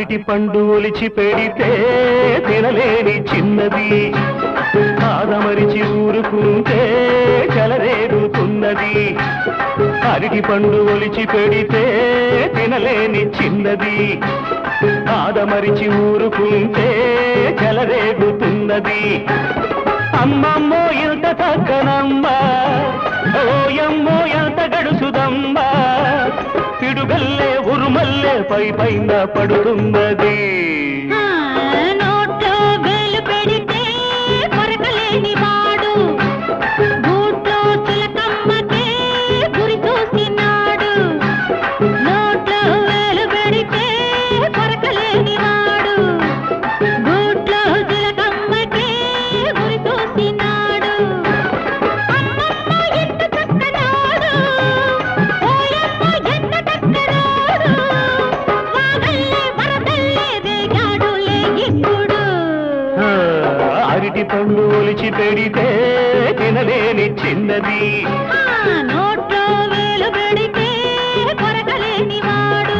అరటి పండు ఒలిచి పెడితే తినలేని చిన్నది ఆదమరిచి ఊరుకుంటే చలరేగుతున్నది అరటి పండు ఒలిచి పెడితే తినలేని చిన్నది ఆదమరిచి ఊరుకుంటే చెలరేగుతున్నది అమ్మమ్మో ఎంత తగ్గనమ్మ ఓయమ్మో ఎంత గడుసుదమ్మ పిడుగల్లే ఉరుమల్లే పై పైన పడుతున్నది ఆ, నోట్లో వేలు పెడితే కొరకలేని వాడు గూట్లో చిలకమ్మకే గురి చూసినాడు నోట్లో వేలు పెడితే కొరకలేని వాడు గూట్లో చిలకమ్మకే గురి చూసినాడు అమ్మమ్మ ఎంత చక్కనాడు ఓయమ్మ ఎంత చక్కనాడు వాగల్లే వరదల్లే రేగాడులే ఇప్పుడు ఆ, అరటి పండు ఒలిచి పెడితే తినలేని చిన్నది ఆ, నోట్లో వేలు పెడితే కొరకలేని వాడు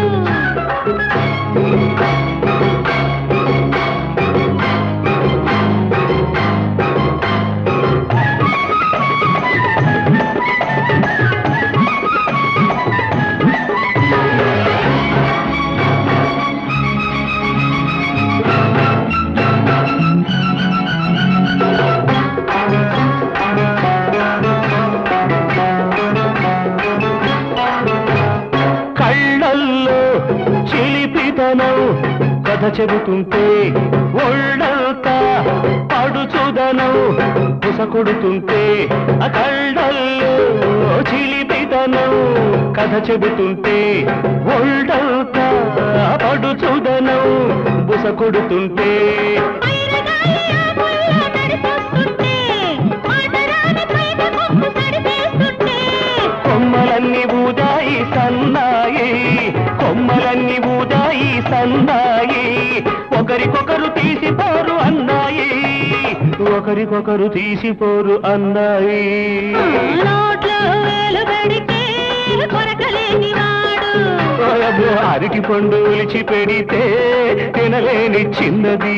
కళ్ళల్లో చిలిపితనం కథ చెబుతుంటే ఒళ్ళంతా పడుచుదనం పుస కొడుతుంటే ఆ కళ్ళల్లో చిలిపితనం కథ చెబుతుంటే ఒళ్ళంతా పడుచుదనం బుస కొడుతుంటే పైరగాలి ఆకుల్లో నడిచొస్తుంటే, మాటరాని పైన కొమ్ము సడిపేస్తుంటే, కొమ్మలన్నీ ఊదాయి సన్నాయి కొమ్మలన్నీ ఊదాయి సన్నాయి ఒకరికొకరు తీసిపోరు అన్నాయి ఒకరికొకరు తీసిపోరు అన్నాయి ఆ, నోట్లో వేలు పెడితే కొరకలేని వాడు ఓయబ్బో, అరటి పండు ఒలిచి పెడితే తినలేని చిన్నది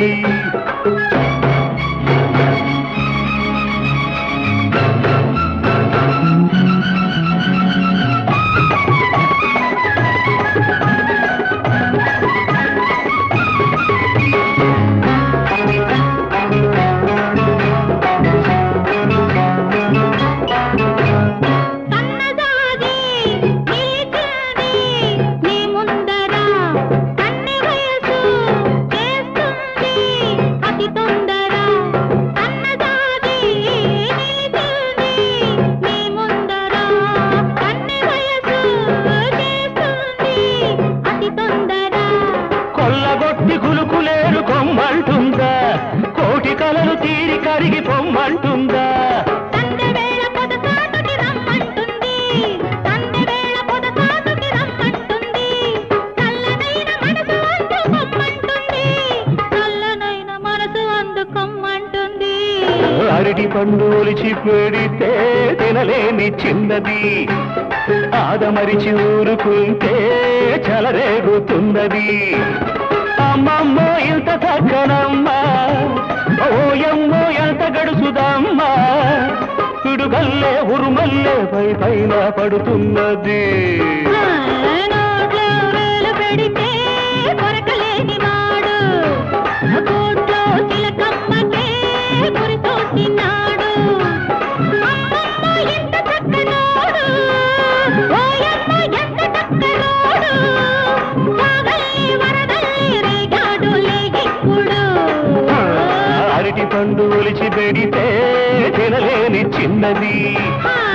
సన్నజాజి నిలిచింది నీ ముందర కన్నె వయసు చేస్తుంది అతి తొందర సన్నజాజి నిలిచింది నీ ముందర కన్నె వయసు చేస్తుంది అతి తొందర కొల్లగొట్టి కులుకులేరు కొమ్మంటుందా కోటి కలలు తీరి కరిగి పొమ్మంటుందా సందెవేళ పొదసాటుకి రమ్మంటుంది సందెవేళ పొదసాటుకి రమ్మంటుంది చల్లనైన మనసు అందుకొమ్మంటుంది చల్లనైన మనసు అందుకొమ్మంటుంది అరటి పండు ఒలిచి పెడితే తినలేని చిన్నది ఆదమరిచి ఊరుకుంటే చలరేగుతున్నది అమ్మమ్మో ఇంత తగ్గనమ్మా ఓయమ్మో ఎంత గడుసుదమ్మా పిడుగల్లే ఉరుమల్లే పై పైన పడుతున్నది ఆ, నోట్లో వేలు పెడితే కొరకలేని వాడు కోట్లో చిలకమ్మకే గురి తోసినాడు అమ్మమ్మ ఎంత చక్కనోడు ఓయమ్మ ఎంత చక్కనోడు వాగల్లి వరదల్లి రేగాడులే ఇప్పుడు అరటి పండు ఒలిచి పెడితే తినలేని చిన్నది ఆ